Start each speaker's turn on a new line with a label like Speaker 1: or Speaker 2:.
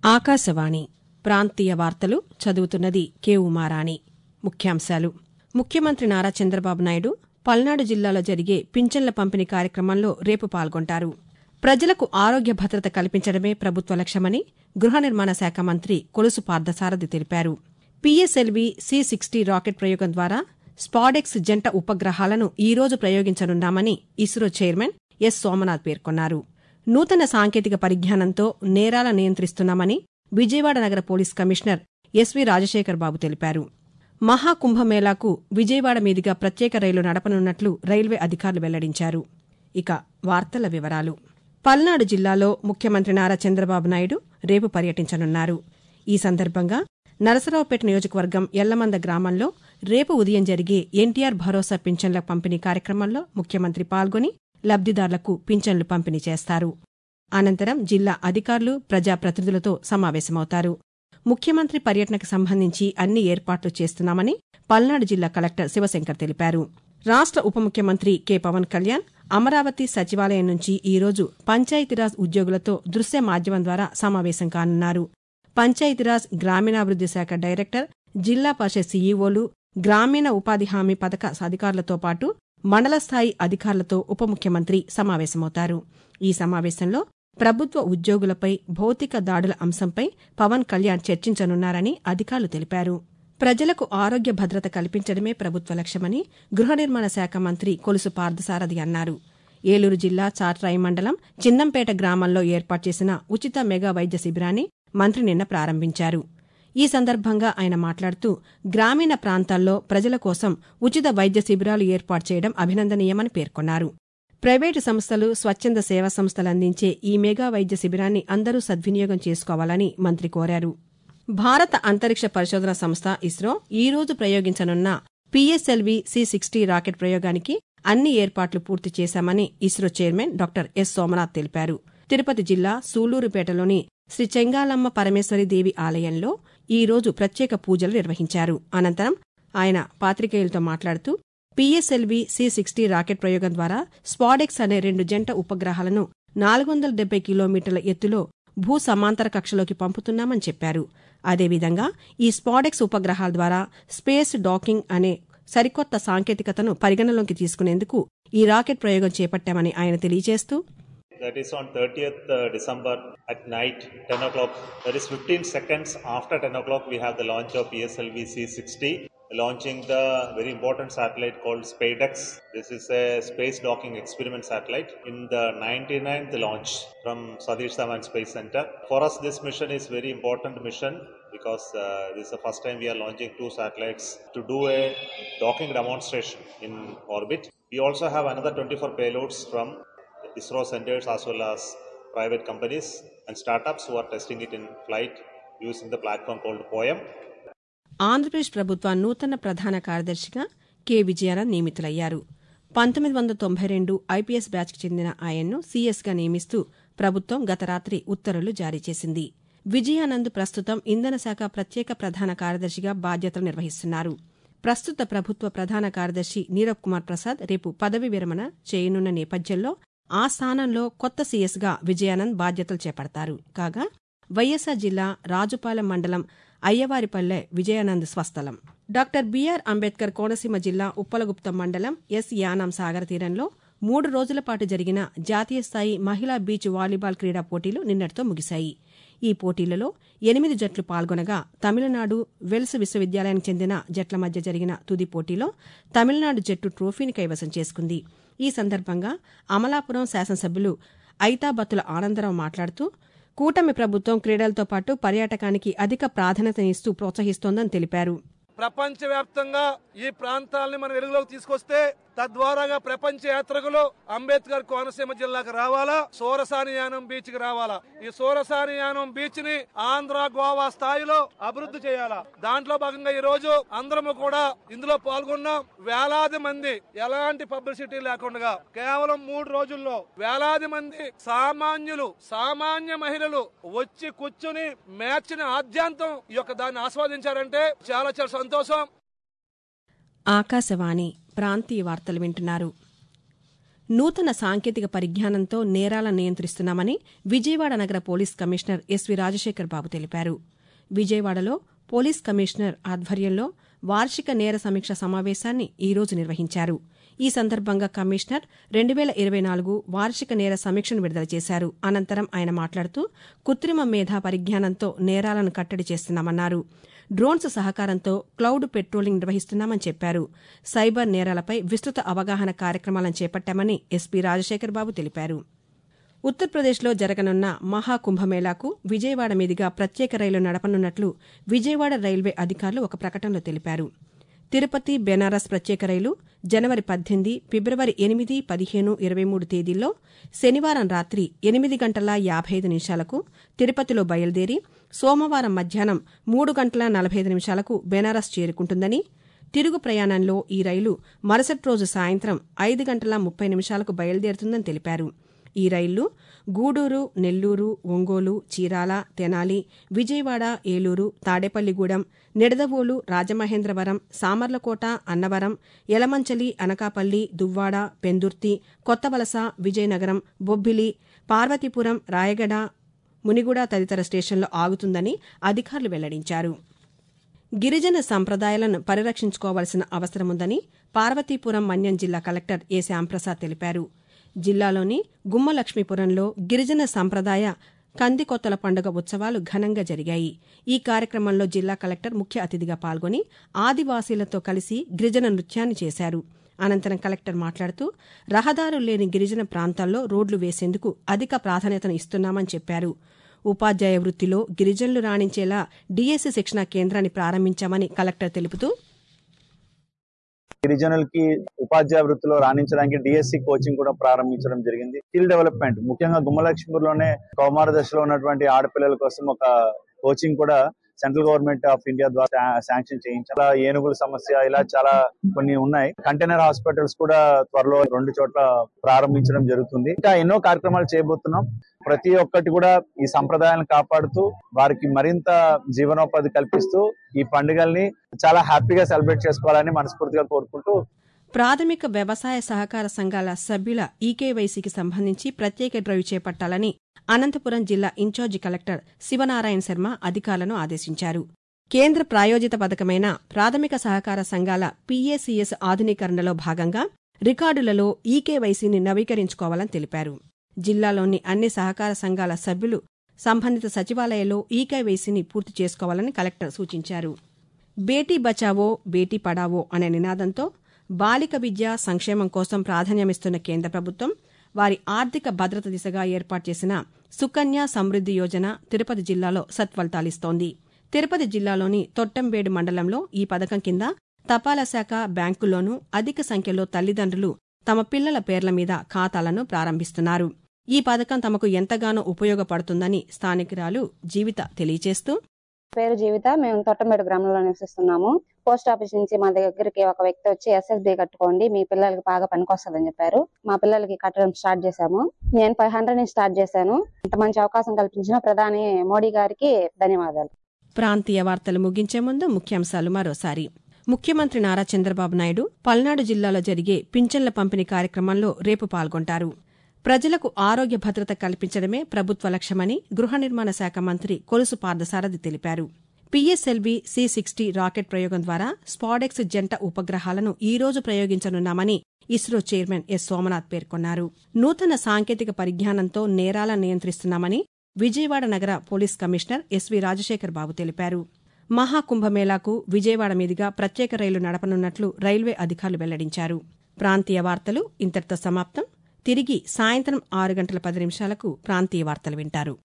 Speaker 1: ఆకాశవాణి ప్రాంతీయ వార్తలు చదువుతున్నది కె ఉమారాణి ముఖ్యాంశాలు ముఖ్యమంత్రి నారా చంద్రబాబు నాయుడు పల్నాడు జిల్లాలో జరిగే పింఛన్ల పంపిణీ కార్యక్రమంలో రేపు పాల్గొంటారు ప్రజలకు ఆరోగ్య భద్రత కల్పించడమే ప్రభుత్వ లక్ష్యమని గృహ నిర్మాణ శాఖ మంత్రి కొలుసు పార్థసారథి తెలిపారు పీఎస్ఎల్వీ సి సిక్స్టీ రాకెట్ ప్రయోగం ద్వారా స్పాడెక్స్ జంట ఉపగ్రహాలను ఈ రోజు ప్రయోగించనున్నామని ఇస్రో చైర్మన్ ఎస్ సోమనాథ్ పేర్కొన్నారు నూతన సాంకేతిక పరిజ్ఞానంతో నేరాల నియంత్రిస్తున్నామని విజయవాడ నగర police commissioner SV Rajasekhar Babu తెలిపారు మహాకుంభమేళాకు విజయవాడ మీదుగా ప్రత్యేక రైలు నడపనున్నట్లు రైల్వే అధికారులు వెల్లడించారు ఇక వార్తల వివరాలు పల్నాడు జిల్లాలో ముఖ్యమంత్రి నారా చంద్రబాబు నాయుడు రేపు పర్యటించనున్నారు ఈ సందర్భంగా నరసరావుపేట నియోజకవర్గం ఎల్లమంద గ్రామంలో రేపు ఉదయం జరిగే ఎన్టీఆర్ భరోసా పింఛన్ల పంపిణీ కార్యక్రమంలో ముఖ్యమంత్రి పాల్గొని లబ్దిదారులకు పింఛన్లు పంపిణీ చేస్తారు అనంతరం జిల్లా అధికారులు ప్రజాప్రతినిధులతో సమావేశమవుతారు ముఖ్యమంత్రి పర్యటనకు సంబంధించి అన్ని ఏర్పాట్లు చేస్తున్నామని పల్నాడు జిల్లా కలెక్టర్ శివశంకర్ తెలిపారు రాష్ట ఉప ముఖ్యమంత్రి కె పవన్ కళ్యాణ్ అమరావతి సచివాలయం నుంచి ఈరోజు పంచాయతీరాజ్ ఉద్యోగులతో దృశ్య మాధ్యమం ద్వారా సమావేశం కానున్నారు పంచాయతీరాజ్ గ్రామీణాభివృద్ది శాఖ డైరెక్టర్ జిల్లా పరిషత్ సీఈఓలు గ్రామీణ ఉపాధి హామీ పథక అధికారులతో పాటు మండల స్థాయి అధికారులతో ఉప ముఖ్యమంత్రి సమావేశమవుతారు ఈ సమావేశంలో ప్రభుత్వ ఉద్యోగులపై భౌతిక దాడుల అంశంపై పవన్ కళ్యాణ్ చర్చించనున్నారని అధికారులు తెలిపారు ప్రజలకు ఆరోగ్య భద్రత కల్పించడమే ప్రభుత్వ లక్ష్యమని గృహ నిర్మాణ శాఖ మంత్రి కొలుసు పార్థసారథి అన్నారు ఏలూరు జిల్లా చాట్రాయి మండలం చిన్నంపేట గ్రామంలో ఏర్పాటు చేసిన ఉచిత మెగా వైద్య శిబిరాన్ని మంత్రి నిన్న ప్రారంభించారు ఈ సందర్భంగా ఆయన మాట్లాడుతూ గ్రామీణ ప్రాంతాల్లో ప్రజల కోసం ఉచిత వైద్య శిబిరాలు ఏర్పాటు చేయడం అభినందనీయమని పేర్కొన్నారు ప్రైవేటు సంస్థలు స్వచ్ఛంద సేవా సంస్థలు అందించే ఈ మెగా వైద్య శిబిరాన్ని అందరూ సద్వినియోగం చేసుకోవాలని మంత్రి కోరారు భారత అంతరిక్ష పరిశోధన సంస్థ ఇస్రో ఈ రోజు ప్రయోగించనున్న పీఎస్ఎల్వీ సి సిక్స్టీ రాకెట్ ప్రయోగానికి అన్ని ఏర్పాట్లు పూర్తి చేశామని ISRO chairman doctor S Somanath తెలిపారు తిరుపతి జిల్లా సూలూరుపేటలోని శ్రీ చెంగాలమ్మ పరమేశ్వరిదేవి ఆలయంలో ఈ రోజు ప్రత్యేక పూజలు నిర్వహించారు అనంతరం ఆయన పాతికేయులతో మాట్లాడుతూ పీఎస్ఎల్వీ సి సిక్స్టీ రాకెట్ ప్రయోగం ద్వారా స్పాడెక్స్ అనే రెండు జంట ఉపగ్రహాలను నాలుగు వందల డెబ్బై కిలోమీటర్ల ఎత్తులో భూ సమాంతర కక్షలోకి పంపుతున్నామని చెప్పారు అదేవిధంగా ఈ స్పాడెక్స్ ఉపగ్రహాల ద్వారా స్పేస్ డాకింగ్ అనే సరికొత్త సాంకేతికతను పరిగణలోకి తీసుకునేందుకు ఈ రాకెట్ ప్రయోగం చేపట్టామని ఆయన తెలియజేస్తూ
Speaker 2: That is on 30th uh, December at night, 10 o'clock. That is 15 seconds after 10 o'clock, we have the launch of PSLV C60, launching the very important satellite called SpaceX. This is a space docking experiment satellite in the 99th launch from Satish Dhawan Space Center. For us, this mission is very important mission because uh, this is the first time we are launching two satellites to do a docking demonstration in orbit. We also have another 24 payloads from ISRO centers as well as private companies and startups who are testing it in flight using the platform called POEM.
Speaker 1: Andhra Pradesh ప్రభుత్వ నూతన ప్రధాన కార్యదర్శిగా K Vijayanand నియమితులయ్యారు పంతొమ్మిది వందల తొంభై రెండు IPS బ్యాచ్కు చెందిన ఆయన్ను సీఎస్గా నియమిస్తూ ప్రభుత్వం గత రాత్రి ఉత్తర్వులు జారీ చేసింది విజయానంద్ ప్రస్తుతం ఇంధన శాఖ ప్రత్యేక ప్రధాన కార్యదర్శిగా బాధ్యతలు నిర్వహిస్తున్నారు ప్రస్తుత ప్రభుత్వ ప్రధాన కార్యదర్శి నీరబ్ కుమార్ ప్రసాద్ రేపు పదవి విరమణ చేయనున్న నేపథ్యంలో ఆ స్థానంలో కొత్త సీఎస్గా విజయానంద్ బాధ్యతలు చేపడతారు కాగా వైఎస్సార్ జిల్లా రాజుపాలెం మండలం అయ్యవారిపల్లె విజయానంద్ స్వస్థలం డాక్టర్ బీఆర్ అంబేద్కర్ కోనసీమ జిల్లా ఉప్పలగుప్తం మండలం ఎస్ యానాం సాగర తీరంలో మూడు రోజుల పాటు జరిగిన జాతీయ స్థాయి మహిళా బీచ్ వాలీబాల్ క్రీడా పోటీలు నిన్నటితో ముగిశాయి ఈ పోటీలలో ఎనిమిది జట్లు పాల్గొనగా తమిళనాడు వెల్స్ విశ్వవిద్యాలయానికి చెందిన జట్ల మధ్య జరిగిన తుది పోటీలో తమిళనాడు జట్టు ట్రోఫీని కైవసం చేసుకుంది ఈ సందర్భంగా అమలాపురం శాసనసభ్యులు ఐతాబత్తుల ఆనందరావు మాట్లాడుతూ కూటమి ప్రభుత్వం క్రీడలతో పాటు పర్యాటకానికి అధిక ప్రాధాన్యతనిస్తూ ప్రోత్సహిస్తోందని తెలిపారు
Speaker 3: ప్రపంచవ్యాప్తంగా ఈ ప్రాంతాలని మనం వెలుగులోకి తీసుకొస్తే తద్వారాగా ప్రపంచ యాత్రికులు అంబేద్కర్ కోనసీమ జిల్లాకు రావాలా సోరసానియానం బీచ్ కి రావాలా ఈ సోరసానియానం బీచ్ ని ఆంధ్ర గోవా స్థాయిలో అభివృద్ధి చేయాలా దాంట్లో భాగంగా ఈ రోజు అందరము కూడా ఇందులో పాల్గొన్నాం వేలాది మంది ఎలాంటి పబ్లిసిటీ లేకుండా కేవలం మూడు రోజుల్లో వేలాది మంది సామాన్యులు సామాన్య మహిళలు వచ్చి కూర్చుని మ్యాచ్ ని ఆద్యాంతం ఈ యొక్క దాన్ని ఆస్వాదించారంటే చాలా చాలా సంతోషం
Speaker 1: ఆకాశవాణి ప్రాంతీయ వార్తలు వింటున్నారు నూతన సాంకేతిక పరిజ్ఞానంతో నేరాలను నియంత్రిస్తున్నామని విజయవాడ నగర police commissioner SV Rajasekhar Babu తెలిపారు విజయవాడలో పోలీస్ కమిషనర్ ఆధ్వర్యంలో వార్షిక నేర సమీక్ష సమావేశాన్ని ఈరోజు నిర్వహించారు ఈ సందర్భంగా కమిషనర్ రెండు వేల ఇరవై నాలుగు వార్షిక నేర సమీక్షను విడుదల చేశారు అనంతరం ఆయన మాట్లాడుతూ కృత్రిమ మేధా పరిజ్ఞానంతో నేరాలను కట్టడి చేస్తున్నామన్నారు డ్రోన్స్ సహకారంతో క్లౌడ్ పెట్రోలింగ్ నిర్వహిస్తున్నామని చెప్పారు సైబర్ నేరాలపై విస్తృత అవగాహన కార్యక్రమాలను చేపట్టామని ఎస్పీ రాజశేఖర్ బాబు తెలిపారు ఉత్తరప్రదేశ్లో జరగనున్న మహాకుంభమేళాకు విజయవాడ మీదుగా ప్రత్యేక రైలు నడపనున్నట్లు విజయవాడ రైల్వే అధికారులు ఒక ప్రకటనలో తెలిపారు తిరుపతి బెనారస్ ప్రత్యేక రైలు జనవరి పద్దెనిమిది ఫిబ్రవరి ఎనిమిది పదిహేను ఇరవై మూడు తేదీల్లో శనివారం రాత్రి ఎనిమిది గంటల యాభై ఐదు నిమిషాలకు తిరుపతిలో బయలుదేరి సోమవారం మధ్యాహ్నం మూడు గంటల నలభై ఐదు నిమిషాలకు బెనారస్ చేరుకుంటుందని తిరుగు ప్రయాణంలో ఈ రైలు మరుసటి రోజు సాయంత్రం ఐదు గంటల ముప్పై నిమిషాలకు బయలుదేరుతుందని తెలిపారు ఈ రైళ్లు గూడూరు నెల్లూరు ఒంగోలు చీరాల తెనాలి విజయవాడ ఏలూరు తాడేపల్లిగూడెం నిడదవోలు రాజమహేంద్రవరం సామర్లకోట అన్నవరం యలమంచలి అనకాపల్లి దువ్వాడ పెందుర్తి కొత్తవలస విజయనగరం బొబ్బిలి పార్వతీపురం రాయగడ మునిగూడ తదితర స్టేషన్లో ఆగుతుందని అధికారులు వెల్లడించారు గిరిజన సంప్రదాయాలను పరిరక్షించుకోవాల్సిన అవసరముందని పార్వతీపురం మన్యం జిల్లా కలెక్టర్ ఏ శ్యాంప్రసాద్ తెలిపారు జిల్లాలోని గుమ్మలక్ష్మీపురంలో గిరిజన సంప్రదాయ కందికొత్తల పండుగ ఉత్సవాలు ఘనంగా జరిగాయి ఈ కార్యక్రమంలో జిల్లా కలెక్టర్ ముఖ్య అతిథిగా పాల్గొని ఆదివాసీలతో కలిసి గిరిజన నృత్యాన్ని చేశారు అనంతరం కలెక్టర్ మాట్లాడుతూ రహదారులు లేని గిరిజన ప్రాంతాల్లో రోడ్లు వేసేందుకు అధిక ప్రాధాన్యతను ఇస్తున్నామని చెప్పారు ఉపాధ్యాయ వృత్తిలో గిరిజనులు రాణించేలా డీఎస్సీ శిక్షణా కేంద్రాన్ని ప్రారంభించామని కలెక్టర్ తెలుపుతూ
Speaker 4: గిరిజనులకి ఉపాధ్యాయ వృత్తిలో రాణించడానికి డిఎస్సి కోచింగ్ కూడా ప్రారంభించడం జరిగింది స్కిల్ డెవలప్మెంట్ ముఖ్యంగా గుమ్మలక్ష్మీపూర్లోనే కౌమార దశలో ఉన్నటువంటి ఆడపిల్లల కోసం ఒక కోచింగ్ కూడా సెంట్రల్ గవర్నమెంట్ ఆఫ్ ఇండియా ద్వారా శాంక్షన్ చేయించారు అలా ఏనుగుల సమస్య ఇలా చాలా కొన్ని ఉన్నాయి కంటైనర్ హాస్పిటల్స్ కూడా త్వరలో రెండు చోట్ల ప్రారంభించడం జరుగుతుంది ఇంకా ఎన్నో కార్యక్రమాలు చేయబోతున్నాం ప్రతి ఒక్కటి కూడా ఈ సంప్రదాయాలను కాపాడుతూ వారికి మరింత జీవనోపాధి కల్పిస్తూ ఈ పండుగల్ని చాలా హ్యాపీగా సెలబ్రేట్ చేసుకోవాలని మనస్ఫూర్తిగా కోరుకుంటూ
Speaker 1: ప్రాథమిక వ్యవసాయ సహకార సంఘాల సభ్యుల ఈకేవైసీకి సంబంధించి ప్రత్యేక డ్రైవ్ చేపట్టాలని అనంతపురం జిల్లా ఇన్ఛార్జి కలెక్టర్ శివనారాయణ శర్మ అధికారులను ఆదేశించారు కేంద్ర ప్రాయోజిత పథకమైన ప్రాథమిక సహకార సంఘాల పీఏసీఎస్ ఆధునీకరణలో భాగంగా రికార్డులలో ఈకేవైసీని నవీకరించుకోవాలని తెలిపారు జిల్లాలోని అన్ని సహకార సంఘాల సభ్యులు సంబంధిత సచివాలయాల్లో ఈకేవైసీని పూర్తి చేసుకోవాలని కలెక్టర్ సూచించారు బేటీ బచావో బేటీ పడావో అనే నినాదంతో బాలిక విద్య సంక్షేమం కోసం ప్రాధాన్యమిస్తున్న కేంద్ర ప్రభుత్వం వారి ఆర్థిక భద్రత దిశగా ఏర్పాటు చేసిన సుకన్య సమృద్ది యోజన తిరుపతి జిల్లాలో సత్ఫలితాలిస్తోంది తిరుపతి జిల్లాలోని తొట్టంబేడు మండలంలో ఈ పథకం కింద తపాలా శాఖ బ్యాంకుల్లోనూ అధిక సంఖ్యలో తల్లిదండ్రులు తమ పిల్లల పేర్ల మీద ఖాతాలను ప్రారంభిస్తున్నారు ఈ పథకం తమకు ఎంతగానో ఉపయోగపడుతుందని స్థానికురాలు జీవిత తెలియజేస్తూ
Speaker 5: పేరు జీవిత మేము తొట్టంబేడు గ్రామంలో నివసిస్తున్నాము పోస్ట్ ఆఫీస్ నుంచి మా దగ్గరికి ఒక వ్యక్తి వచ్చి ఎస్ఎస్బి కట్టుకోండి మీ పిల్లలకి బాగా పనికొస్తుందని చెప్పారు మా పిల్లలకి కట్టడం స్టార్ట్ చేశాము నేను ఫైవ్ హండ్రెడ్ నుంచి స్టార్ట్ చేశాను ఇంత మంచి అవకాశం కల్పించిన ప్రధాని మోడీ గారికి ధన్యవాదాలు
Speaker 1: ప్రాంతీయ వార్తలు ముగించే ముందు ముఖ్యాంశాలు మరోసారి ముఖ్యమంత్రి నారా చంద్రబాబు నాయుడు పల్నాడు జిల్లాలో జరిగే పింఛన్ల పంపిణీ కార్యక్రమంలో రేపు పాల్గొంటారు ప్రజలకు ఆరోగ్య భద్రత కల్పించడమే ప్రభుత్వ లక్ష్యమని గృహ నిర్మాణ శాఖ మంత్రి కొలుసు పార్థసారథి తెలిపారు పీఎస్ఎల్వీ సి సిక్స్టీ రాకెట్ ప్రయోగం ద్వారా స్పాడెక్స్ జంట ఉపగ్రహాలను ఈ రోజు ప్రయోగించనున్నామని ఇస్రో చైర్మన్ ఎస్ సోమనాథ్ పేర్కొన్నారు నూతన సాంకేతిక పరిజ్ఞానంతో నేరాలను నియంత్రిస్తున్నామని విజయవాడ నగర police commissioner SV Rajasekhar Babu తెలిపారు మహాకుంభమేళాకు విజయవాడ మీదుగా ప్రత్యేక రైలు నడపనున్నట్లు రైల్వే అధికారులు వెల్లడించారు ప్రాంతీయ వార్తలు ఇంతటితో సమాప్తం తిరిగి సాయంత్రం ఆరు గంటల పది నిమిషాలకు ప్రాంతీయ వార్తలు వింటారు